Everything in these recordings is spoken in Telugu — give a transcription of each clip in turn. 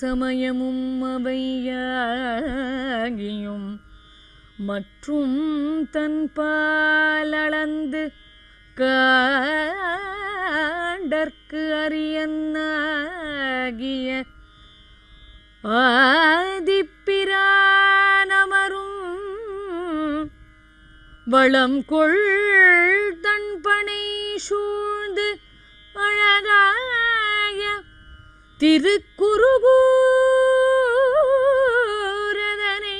சமயமும் அவையாகியும் மற்றும் தன் பாலளந்து காண்டற்கு அரியன்னாகிய ஆதிப்பிரானமரும் வளம் கொள் தன் பனை சூழ்ந்து அழகாய திருக்குறுகூரதனே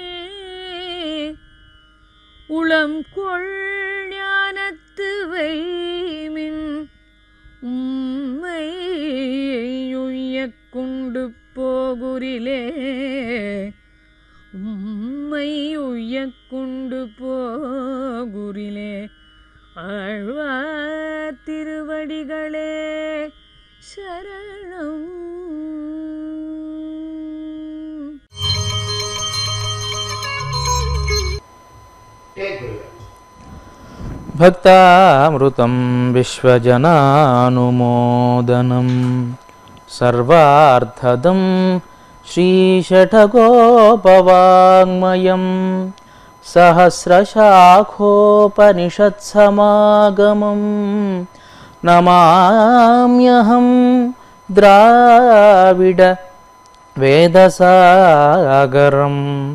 உளம் கொள் ஞானத்து வைமின் உம்மை உய்யக் கொண்டு போகுரிலே உம்மை உய்யக் கொண்டு போகுரிலே ஆழ்வார் திருவடிகளே சரணம் భక్తామృతం విశ్వజనానుమోదనం సర్వార్థదం శ్రీషఠగోపవాङ्మయం సహస్రశాఖోపనిషత్సమాగమం నమామ్యహం ద్రావిడ వేదసాగరం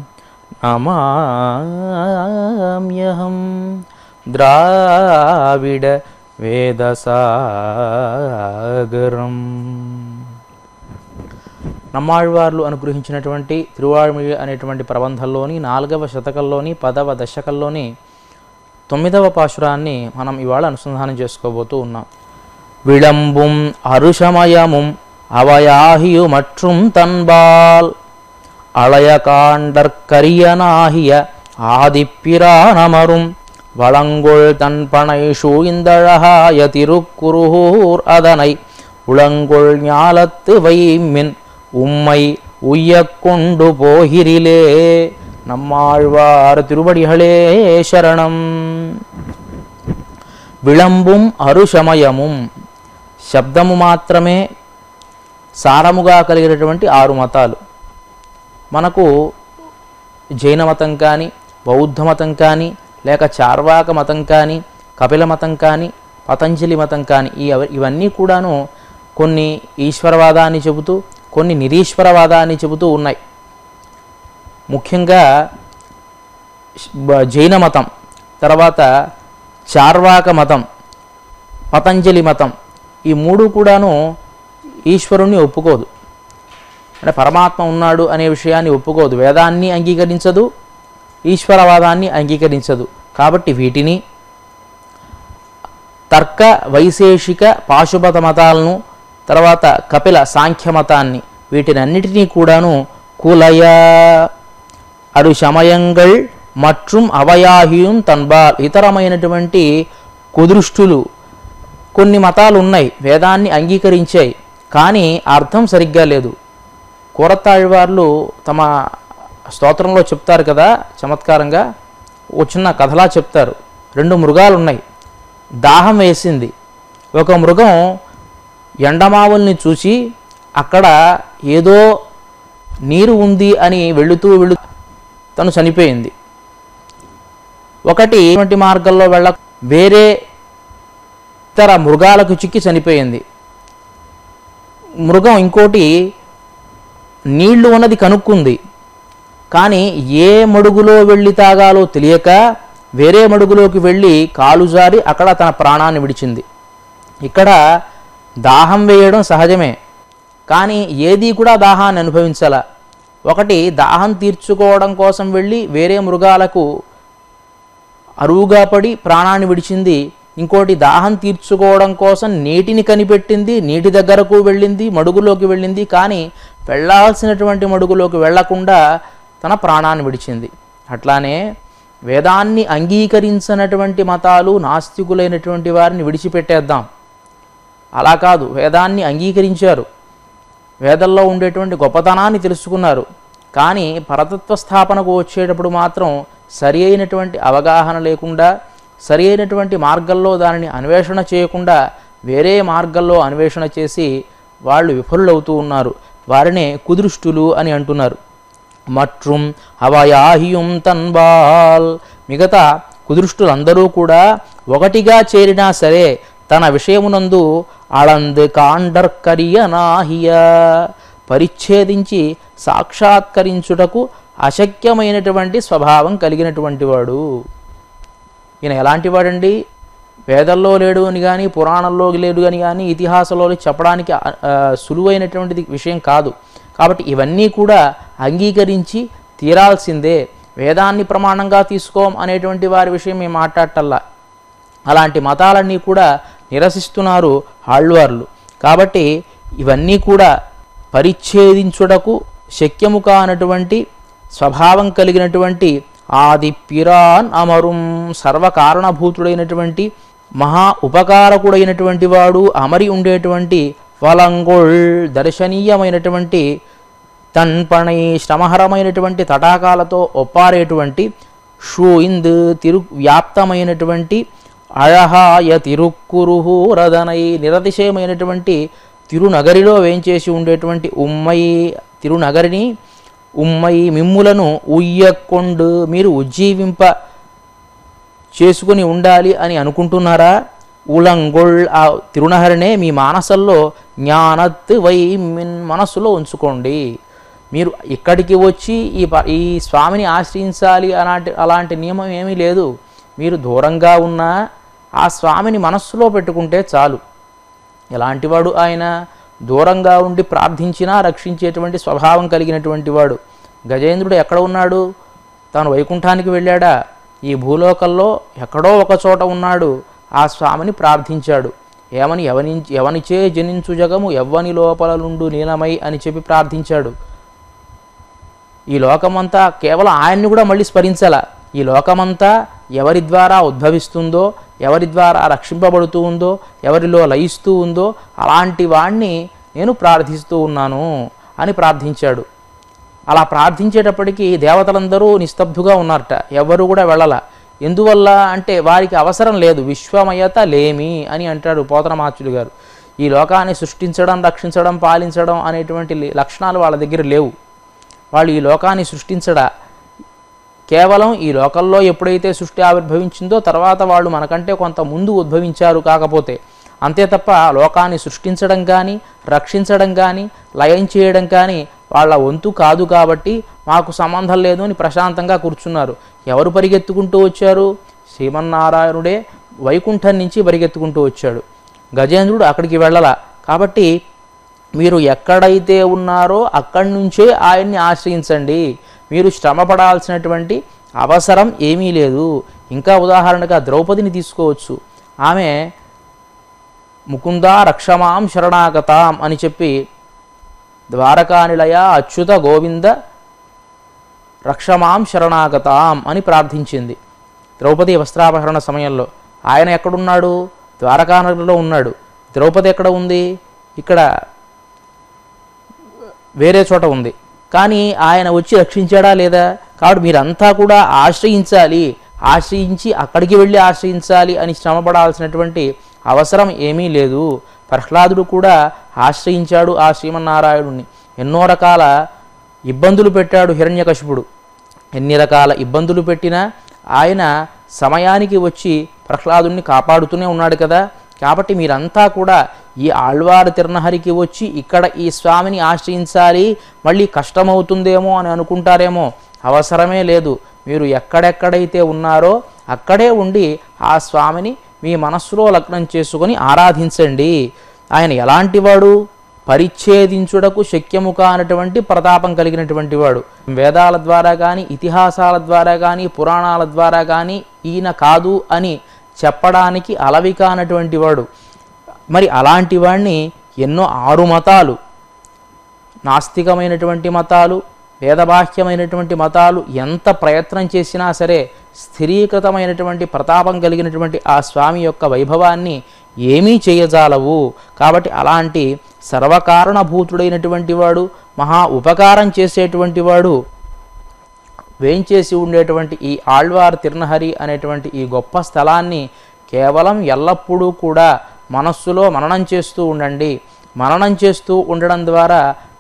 నమామ్యహం ద్రావిడ వేదసాగరం నమ్మాళ్వార్లు అనుగ్రహించినటువంటి తిరువాళ్మిడి అనేటువంటి ప్రబంధంలోని నాలుగవ శతకంలోని పదవ దశకంలోని తొమ్మిదవ పాశురాన్ని మనం ఇవాళ అనుసంధానం చేసుకోబోతూ ఉన్నాం విళంబుం అరుషమయముం అవయాహియు మற்றும் தன்பால் அளையகாண்டற்கரியனாகிய ஆதிப்பிரானமரும் வளங்கொள் தன்பனை சூழ்ந்தழகாய திருக்குருகூர் அதனை உளங்கொள் ஞாலத்து வைமின் உம்மை உய்யக் கொண்டு போகிரிலே நம்மாழ்வார் திருவடிகளே சரணம் విళంబుం అరుషమయముం శబ్దము మాత్రమే సారముగా కలిగినటువంటి ఆరు మతాలు మనకు జైన మతం కానీ బౌద్ధ మతం కానీ లేక చార్వాక మతం కానీ కపిల మతం కానీ పతంజలి మతం కానీ ఈ అవ- ఇవన్నీ కూడాను కొన్ని ఈశ్వరవాదాన్ని చెబుతూ కొన్ని నిరీశ్వరవాదాన్ని చెబుతూ ఉన్నాయి ముఖ్యంగా బ- జైన మతం తర్వాత చార్వాక మతం పతంజలి మతం ఈ మూడు కూడాను ఈశ్వరుణ్ణి ఒప్పుకోదు అంటే పరమాత్మ ఉన్నాడు అనే విషయాన్ని ఒప్పుకోదు వేదాన్ని అంగీకరించదు ఈశ్వరవాదాన్ని అంగీకరించదు కాబట్టి వీటిని తర్క వైశేషిక పాశుపత మతాలను తర్వాత కపిల సాంఖ్య మతాన్ని వీటినన్నిటినీ కూడాను కులయ అరు శమయంగళ్ మற்றும் అవయాహియం తన్బాల్ ఇతరమైనటువంటి కుదృష్టులు కొన్ని మతాలు ఉన్నాయి వేదాన్ని అంగీకరించాయి కానీ అర్థం సరిగ్గా లేదు కూరతాళ్వార్లు తమ స్తోత్రంలో చెప్తారు కదా చమత్కారంగా ఓ చిన్న కథలా చెప్తారు రెండు మృగాలు ఉన్నాయి దాహం వేసింది ఒక మృగం ఎండమావుల్ని చూసి అక్కడ ఏదో నీరు ఉంది అని వెళుతూ వెళు తను చనిపోయింది ఒకటి ఇటువంటి మార్గంలో వెళ్ళ వేరే ఇతర మృగాలకు చిక్కి చనిపోయింది మృగం ఇంకోటి నీళ్లు ఉన్నది కనుక్కుంది కానీ ఏ మడుగులో వెళ్ళి తాగాలో తెలియక వేరే మడుగులోకి వెళ్ళి కాలు జారి అక్కడ తన ప్రాణాన్ని విడిచింది ఇక్కడ దాహం వేయడం సహజమే కానీ ఏది కూడా దాహాన్ని అనుభవించాల ఒకటి దాహం తీర్చుకోవడం కోసం వెళ్ళి వేరే మృగాలకు అరువుగా పడి ప్రాణాన్ని విడిచింది ఇంకోటి దాహం తీర్చుకోవడం కోసం నీటిని కనిపెట్టింది నీటి దగ్గరకు వెళ్ళింది మడుగులోకి వెళ్ళింది కానీ వెళ్ళాల్సినటువంటి మడుగులోకి వెళ్లకుండా తన ప్రాణాన్ని విడిచింది అట్లానే వేదాన్ని అంగీకరించినటువంటి మతాలు నాస్తికులైనటువంటి వారిని విడిచిపెట్టేద్దాం అలా కాదు వేదాన్ని అంగీకరించారు వేదంలో ఉండేటువంటి గొప్పతనాన్ని తెలుసుకున్నారు కానీ పరతత్వ స్థాపనకు వచ్చేటప్పుడు మాత్రం సరి అయినటువంటి అవగాహన లేకుండా సరి అయినటువంటి మార్గంలో దానిని అన్వేషణ చేయకుండా వేరే మార్గంలో అన్వేషణ చేసి వాళ్ళు విఫలులవుతూ ఉన్నారు వారినే కుదృష్టులు అని అంటున్నారు మట్రుం అవయాహియం తన్బాల్ మిగతా కుదృష్టులందరూ కూడా ఒకటిగా చేరినా సరే తన విషయమునందు అళంద్ కాండర్కరియ నాహియ పరిచ్ఛేదించి సాక్షాత్కరించుటకు అశక్యమైనటువంటి స్వభావం కలిగినటువంటి వాడు ఈయన ఎలాంటి వాడండి వేదల్లో లేడు అని కానీ పురాణంలో లేడు అని కానీ ఇతిహాసంలో చెప్పడానికి ఆ, ఆ, సులువైనటువంటిది విషయం కాదు కాబట్టి ఇవన్నీ కూడా అంగీకరించి తీరాల్సిందే వేదాన్ని ప్రమాణంగా తీసుకోం అనేటువంటి వారి విషయం మేము మాట్లాడటల్లా అలాంటి మతాలన్నీ కూడా నిరసిస్తున్నారు ఆళ్వార్లు కాబట్టి ఇవన్నీ కూడా పరిచ్ఛేదించుటకు శక్యము కానటువంటి స్వభావం కలిగినటువంటి ఆది పిరాన్ అమరుం సర్వకారణభూతుడైనటువంటి మహా ఉపకారకుడైనటువంటి వాడు అమరి ఉండేటువంటి ఫలంగొళ్ దర్శనీయమైనటువంటి తన్పణై శ్రమహరమైనటువంటి తటాకాలతో ఒప్పారేటువంటి షూయింద్ తిరు వ్యాప్తమైనటువంటి అழహాయ తిరుక్కురుహు రదనై నిరతిశయమైనటువంటి తిరునగరిలో వేంచేసి ఉండేటువంటి ఉమ్మై తిరునగరిని ఉమ్మై మిమ్ములను ఉయ్యకొండు మీరు ఉజ్జీవింప చేసుకుని ఉండాలి అని అనుకుంటున్నారా ఉలంగొళ్ ఆ తిరునహరినే మీ మానసంలో జ్ఞానత్ వై మిన్ మనస్సులో ఉంచుకోండి మీరు ఇక్కడికి వచ్చి ఈ ప- ఈ స్వామిని ఆశ్రయించాలి అలాంటి అలాంటి నియమం ఏమీ లేదు మీరు దూరంగా ఉన్నా ఆ స్వామిని మనస్సులో పెట్టుకుంటే చాలు ఎలాంటివాడు ఆయన దూరంగా ఉండి ప్రార్థించినా రక్షించేటువంటి స్వభావం కలిగినటువంటి వాడు గజేంద్రుడు ఎక్కడ ఉన్నాడు తాను వైకుంఠానికి వెళ్ళాడా ఈ భూలోకంలో ఎక్కడో ఒక చోట ఉన్నాడు ఆ స్వామిని ప్రార్థించాడు ఏమని ఎవని ఎవనిచే జనించు జగము ఎవ్వని లోపల నుండు నీలమై అని చెప్పి ప్రార్థించాడు ఈ లోకమంతా కేవలం ఆయన్ని కూడా మళ్ళీ స్మరించాల ఈ లోకమంతా ఎవరి ద్వారా ఉద్భవిస్తుందో ఎవరి ద్వారా రక్షింపబడుతూ ఉందో ఎవరిలో లయిస్తూ ఉందో అలాంటి వాణ్ణి నేను ప్రార్థిస్తూ ఉన్నాను అని ప్రార్థించాడు అలా ప్రార్థించేటప్పటికీ దేవతలందరూ నిస్తబ్దుగా ఉన్నారట ఎవరు కూడా వెళ్ళల ఎందువల్ల అంటే వారికి అవసరం లేదు విశ్వమయత లేమి అని అంటాడు పోతనమాచుడు గారు ఈ లోకాన్ని సృష్టించడం రక్షించడం పాలించడం అనేటువంటి లే- లక్షణాలు వాళ్ళ దగ్గర లేవు వాళ్ళు ఈ లోకాన్ని సృష్టించడా కేవలం ఈ లోకంలో ఎప్పుడైతే సృష్టి ఆవిర్భవించిందో తర్వాత వాళ్ళు మనకంటే కొంత ముందు ఉద్భవించారు కాకపోతే అంతే తప్ప లోకాన్ని సృష్టించడం కానీ రక్షించడం కానీ లయం చేయడం కానీ వాళ్ళ వంతు కాదు కాబట్టి మాకు సంబంధం లేదు అని ప్రశాంతంగా కూర్చున్నారు ఎవరు పరిగెత్తుకుంటూ వచ్చారు శ్రీమన్నారాయణుడే వైకుంఠం నుంచి పరిగెత్తుకుంటూ వచ్చాడు గజేంద్రుడు అక్కడికి వెళ్ళాల కాబట్టి మీరు ఎక్కడైతే ఉన్నారో అక్కడి నుంచే ఆయన్ని ఆశ్రయించండి మీరు శ్రమ పడాల్సినటువంటి అవసరం ఏమీ లేదు ఇంకా ఉదాహరణగా ద్రౌపదిని తీసుకోవచ్చు ఆమె ముకుంద రక్షమాం శరణాగతాం అని చెప్పి ద్వారకానిలయ అచ్యుత గోవింద రక్షమాం శరణాగతాం అని ప్రార్థించింది ద్రౌపది వస్త్రాపహరణ సమయంలో ఆయన ఎక్కడున్నాడు ద్వారకానగర్లో ఉన్నాడు ద్రౌపది ఎక్కడ ఉంది ఇక్కడ వేరే చోట ఉంది కానీ ఆయన వచ్చి రక్షించాడా లేదా కాబట్టి మీరంతా కూడా ఆశ్రయించాలి ఆశ్రయించి అక్కడికి వెళ్ళి ఆశ్రయించాలి అని శ్రమపడాల్సినటువంటి అవసరం ఏమీ లేదు ప్రహ్లాదుడు కూడా ఆశ్రయించాడు ఆ శ్రీమన్నారాయణుణ్ణి ఎన్నో రకాల ఇబ్బందులు పెట్టాడు హిరణ్యకశిపుడు ఎన్ని రకాల ఇబ్బందులు పెట్టినా ఆయన సమయానికి వచ్చి ప్రహ్లాదుని కాపాడుతూనే ఉన్నాడు కదా కాబట్టి మీరంతా కూడా ఈ ఆళ్వారు తిరునహరికి వచ్చి ఇక్కడ ఈ స్వామిని ఆశ్రయించాలి మళ్ళీ కష్టమవుతుందేమో అని అనుకుంటారేమో అవసరమే లేదు మీరు ఎక్కడెక్కడైతే ఉన్నారో అక్కడే ఉండి ఆ స్వామిని మీ మనస్సులో లగ్నం చేసుకొని ఆరాధించండి ఆయన ఎలాంటి వాడు పరిచ్ఛేదించుటకు శక్యము కానటువంటి ప్రతాపం కలిగినటువంటి వాడు వేదాల ద్వారా కానీ ఇతిహాసాల ద్వారా కానీ పురాణాల ద్వారా కానీ ఈయన కాదు అని చెప్పడానికి అలవి కానటువంటి వాడు మరి అలాంటి వాడిని ఎన్నో ఆరు మతాలు నాస్తికమైనటువంటి మతాలు వేదబాహ్యమైనటువంటి మతాలు ఎంత ప్రయత్నం చేసినా సరే స్థిరీకృతమైనటువంటి ప్రతాపం కలిగినటువంటి ఆ స్వామి యొక్క వైభవాన్ని ఏమీ చేయజాలవు కాబట్టి అలాంటి సర్వకారణభూతుడైనటువంటి వాడు మహా ఉపకారం చేసేటువంటి వాడు వేంచేసి ఉండేటువంటి ఈ ఆళ్వార్ తిరునహరి అనేటువంటి ఈ గొప్ప స్థలాన్ని కేవలం ఎల్లప్పుడూ కూడా మనస్సులో మననం చేస్తూ ఉండండి మననం చేస్తూ ఉండడం ద్వారా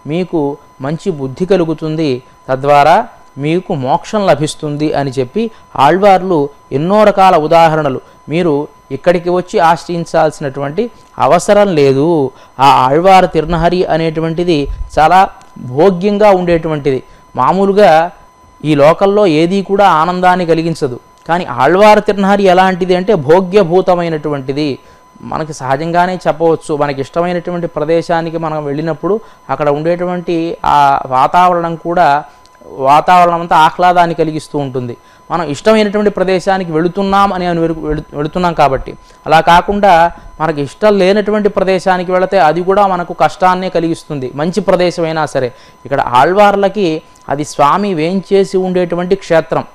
మీకు మంచి బుద్ధి కలుగుతుంది తద్వారా మీకు మోక్షం లభిస్తుంది అని చెప్పి ఆళ్వార్లు ఎన్నో రకాల ఉదాహరణలు మీరు ఇక్కడికి వచ్చి ఆశ్రయించాల్సినటువంటి అవసరం లేదు ఆ ఆళ్వార్ తిరునహరి అనేటువంటిది చాలా భోగ్యంగా ఉండేటువంటిది మామూలుగా ఈ లోకల్లో ఏదీ కూడా ఆనందాన్ని కలిగించదు కానీ ఆళ్వార్ తిరునహరి ఎలాంటిది అంటే భోగ్యభూతమైనటువంటిది మనకి సహజంగానే చెప్పవచ్చు మనకి ఇష్టమైనటువంటి ప్రదేశానికి మనం వెళ్ళినప్పుడు అక్కడ ఉండేటువంటి ఆ వాతావరణం కూడా వాతావరణం అంతా ఆహ్లాదాన్ని కలిగిస్తూ ఉంటుంది మనం ఇష్టమైనటువంటి ప్రదేశానికి వెళుతున్నాం అని అని వెరు- వెళు- వెళుతున్నాం కాబట్టి అలా కాకుండా మనకి ఇష్టం లేనటువంటి ప్రదేశానికి వెళితే అది కూడా మనకు కష్టాన్నే కలిగిస్తుంది మంచి ప్రదేశమైనా సరే ఇక్కడ ఆళ్వార్లకి అది స్వామి వేంచేసి ఉండేటువంటి క్షేత్రం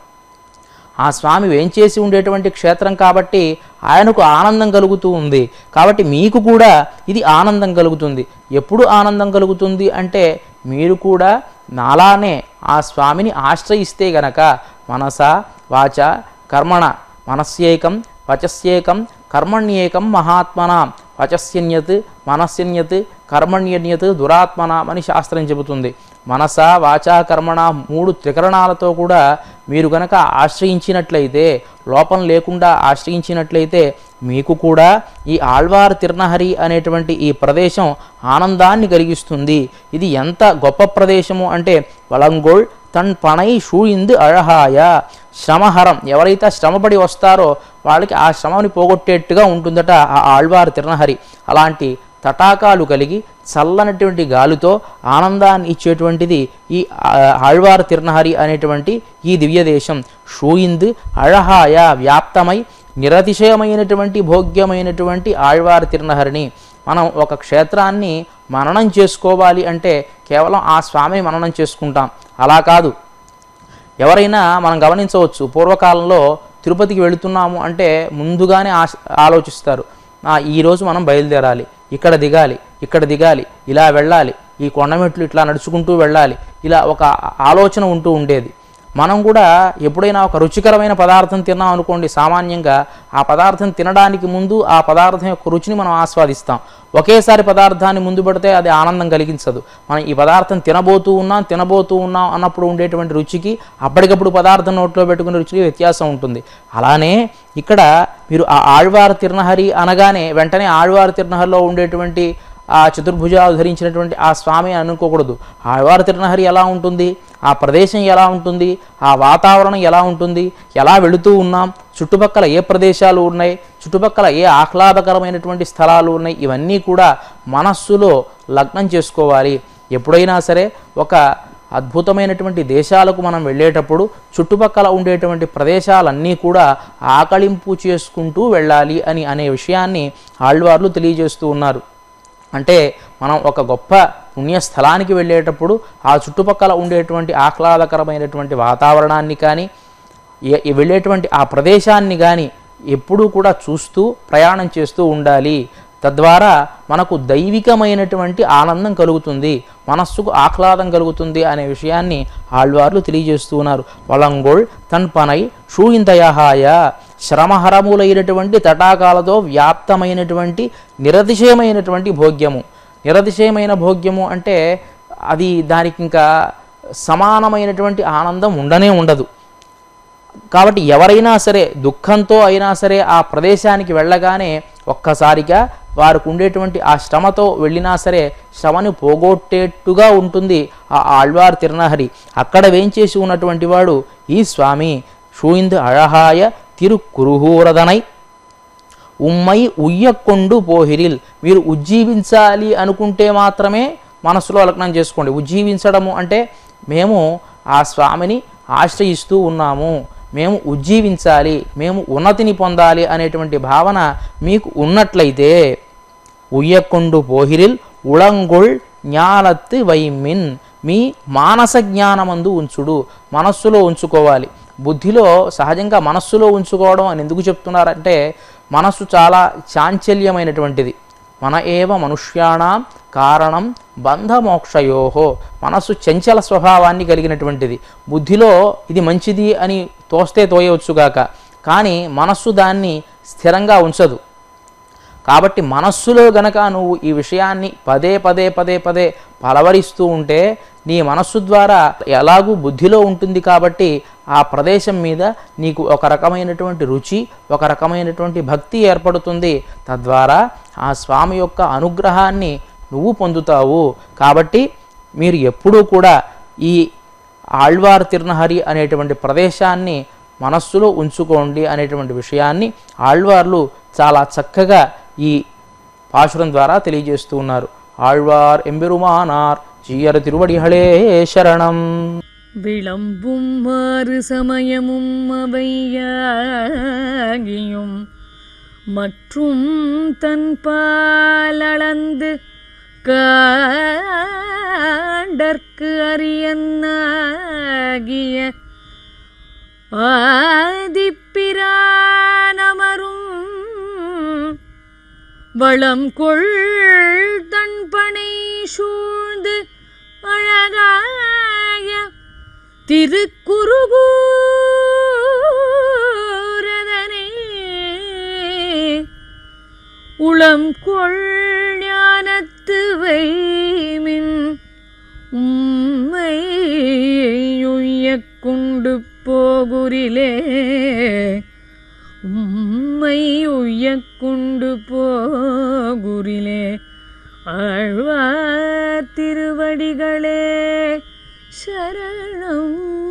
ఆ స్వామి వేంచేసి ఉండేటువంటి క్షేత్రం కాబట్టి ఆయనకు ఆనందం కలుగుతూ ఉంది కాబట్టి మీకు కూడా ఇది ఆనందం కలుగుతుంది ఎప్పుడు ఆనందం కలుగుతుంది అంటే మీరు కూడా నాలానే ఆ స్వామిని ఆశ్రయిస్తే గనక మనస వాచ కర్మణ మనస్యేకం వచస్యేకం కర్మణ్యేకం మహాత్మన వచస్యన్యత్ మనస్యన్యత్ కర్మణ్యన్యత్ దురాత్మన అని శాస్త్రం చెబుతుంది మనస వాచా కర్మణ మూడు త్రికరణాలతో కూడా మీరు గనక ఆశ్రయించినట్లయితే లోపం లేకుండా ఆశ్రయించినట్లయితే మీకు కూడా ఈ ఆళ్వార్ తిరునహరి అనేటువంటి ఈ ప్రదేశం ఆనందాన్ని కలిగిస్తుంది ఇది ఎంత గొప్ప ప్రదేశము అంటే వలంగోళ్ తన్ పనై షూయింది అழహాయ శ్రమహరం ఎవరైతే శ్రమపడి వస్తారో వాళ్ళకి ఆ శ్రమని పోగొట్టేట్టుగా ఉంటుందట ఆ ఆళ్వార్ తిరునహరి అలాంటి తటాకాలు కలిగి చల్లనటువంటి గాలితో ఆనందాన్ని ఇచ్చేటువంటిది ఈ ఆ, ఆళ్వార్ తిరునహరి అనేటువంటి ఈ దివ్య దేశం షూయింద్ అழహాయ వ్యాప్తమై నిరతిశయమైనటువంటి భోగ్యమైనటువంటి ఆళ్వార్ తిరునహరిని మనం ఒక క్షేత్రాన్ని మననం చేసుకోవాలి అంటే కేవలం ఆ స్వామిని మననం చేసుకుంటాం అలా కాదు ఎవరైనా మనం గమనించవచ్చు పూర్వకాలంలో తిరుపతికి వెళుతున్నాము అంటే ముందుగానే ఆశ ఆలోచిస్తారు "ఆ, ఈరోజు మనం బయలుదేరాలి ఇక్కడ దిగాలి ఇక్కడ దిగాలి ఇలా వెళ్ళాలి ఈ కొండమెట్లు ఇట్లా నడుచుకుంటూ వెళ్ళాలి ఇలా ఒక ఆలోచన ఉంటూ ఉండేది మనం కూడా ఎప్పుడైనా ఒక రుచికరమైన పదార్థం తిన్నాం అనుకోండి సామాన్యంగా ఆ పదార్థం తినడానికి ముందు ఆ పదార్థం యొక్క రుచిని మనం ఆస్వాదిస్తాం ఒకేసారి పదార్థాన్ని ముందు పెడితే అది ఆనందం కలిగించదు మనం ఈ పదార్థం తినబోతూ ఉన్నాం తినబోతూ ఉన్నాం అన్నప్పుడు ఉండేటువంటి రుచికి అప్పటికప్పుడు పదార్థం నోట్లో పెట్టుకునే రుచికి వ్యత్యాసం ఉంటుంది అలానే ఇక్కడ మీరు ఆ ఆళ్వార్ తిరునహరి అనగానే వెంటనే ఆళ్వార్ తిరునహరిలో ఉండేటువంటి ఆ చతుర్భుజాలు ధరించినటువంటి ఆ స్వామి అని అనుకోకూడదు ఆళ్వార్ తిరునహరి ఎలా ఉంటుంది ఆ ప్రదేశం ఎలా ఉంటుంది ఆ వాతావరణం ఎలా ఉంటుంది ఎలా వెళుతూ ఉన్నాం చుట్టుపక్కల ఏ ప్రదేశాలు ఉన్నాయి చుట్టుపక్కల ఏ ఆహ్లాదకరమైనటువంటి స్థలాలు ఉన్నాయి ఇవన్నీ కూడా మనస్సులో లగ్నం చేసుకోవాలి ఎప్పుడైనా సరే ఒక అద్భుతమైనటువంటి దేశాలకు మనం వెళ్ళేటప్పుడు చుట్టుపక్కల ఉండేటువంటి ప్రదేశాలన్నీ కూడా ఆకళింపు చేసుకుంటూ వెళ్ళాలి అని అనే విషయాన్ని ఆళ్వార్లు తెలియజేస్తూ ఉన్నారు అంటే మనం ఒక గొప్ప పుణ్యస్థలానికి వెళ్ళేటప్పుడు ఆ చుట్టుపక్కల ఉండేటువంటి ఆహ్లాదకరమైనటువంటి వాతావరణాన్ని కానీ ఏ- ఏ వెళ్ళేటువంటి ఆ ప్రదేశాన్ని కానీ ఎప్పుడూ కూడా చూస్తూ ప్రయాణం చేస్తూ ఉండాలి తద్వారా మనకు దైవికమైనటువంటి ఆనందం కలుగుతుంది మనస్సుకు ఆహ్లాదం కలుగుతుంది అనే విషయాన్ని ఆళ్వార్లు తెలియజేస్తూ ఉన్నారు వలంగోళ్ తన్పనై షూయింతయహాయ శ్రమహరములైనటువంటి తటాకాలతో వ్యాప్తమైనటువంటి నిరతిశయమైనటువంటి భోగ్యము నిరతిశయమైన భోగ్యము అంటే అది దానికి ఇంకా సమానమైనటువంటి ఆనందం ఉండనే ఉండదు కాబట్టి ఎవరైనా సరే దుఃఖంతో అయినా సరే ఆ ప్రదేశానికి వెళ్ళగానే ఒక్కసారిగా వారికి ఉండేటువంటి ఆ శ్రమతో వెళ్ళినా సరే శ్రమని పోగొట్టేట్టుగా ఉంటుంది ఆ ఆళ్వార్ తిరునహరి అక్కడ వేంచేసి ఉన్నటువంటి వాడు ఈ స్వామి షూయింద్ అழహాయ తిరుకురుహూరదనై ఉమ్మై ఉయ్యకొండు పోహిరిల్ మీరు ఉజ్జీవించాలి అనుకుంటే మాత్రమే మనసులో లగ్నం చేసుకోండి ఉజ్జీవించడము అంటే మేము ఆ స్వామిని ఆశ్రయిస్తూ ఉన్నాము మేము ఉజ్జీవించాలి మేము ఉన్నతిని పొందాలి అనేటువంటి భావన మీకు ఉన్నట్లయితే ఉయ్యకొండు పోహిరిల్ ఉళంగొళ్ జ్ఞానత్ వైమిన్ మీ మానస జ్ఞానమందు ఉంచుడు మనస్సులో ఉంచుకోవాలి బుద్ధిలో సహజంగా మనస్సులో ఉంచుకోవడం అని ఎందుకు చెప్తున్నారంటే మనస్సు చాలా చాంచల్యమైనటువంటిది మన ఏవ మనుష్యాణం కారణం బంధమోక్షయోహో మనస్సు చంచల స్వభావాన్ని కలిగినటువంటిది బుద్ధిలో ఇది మంచిది అని తోస్తే తోయవచ్చుగాక కానీ మనస్సు దాన్ని స్థిరంగా ఉంచదు కాబట్టి మనస్సులో గనక నువ్వు ఈ విషయాన్ని పదే పదే పదే పదే పలవరిస్తూ ఉంటే నీ మనస్సు ద్వారా ఎలాగూ బుద్ధిలో ఉంటుంది కాబట్టి ఆ ప్రదేశం మీద నీకు ఒక రకమైనటువంటి రుచి ఒక రకమైనటువంటి భక్తి ఏర్పడుతుంది తద్వారా ఆ స్వామి యొక్క అనుగ్రహాన్ని నువ్వు పొందుతావు కాబట్టి మీరు ఎప్పుడూ కూడా ఈ ఆళ్వార్ తిరునహరి అనేటువంటి ప్రదేశాన్ని మనస్సులో ఉంచుకోండి అనేటువంటి విషయాన్ని ఆళ్వార్లు చాలా చక్కగా ఈ పాశురం ద్వారా తెలియజేస్తూ ఉన్నారు ఆళ్వార్ ఎంబెరుమానార్ చీయర తిరువడిహళే శరణం விளம்பும் மாறு சமயமும் அவையாகியும் மற்றும் தன் பாலளந்து காண்டற்கு அரியன்னாகிய ஆதிப்பிரானமரும் வளம் கொள் தன் பனை சூழ்ந்து அழகாய திருக்குறுகூரதனே உளம் கொள் ஞானத்து வைமின் உம்மை உய்யக் கொண்டு போகுரிலே உம்மை உய்யக் கொண்டு போகுரிலே ஆழ்வார் திருவடிகளே சரணம்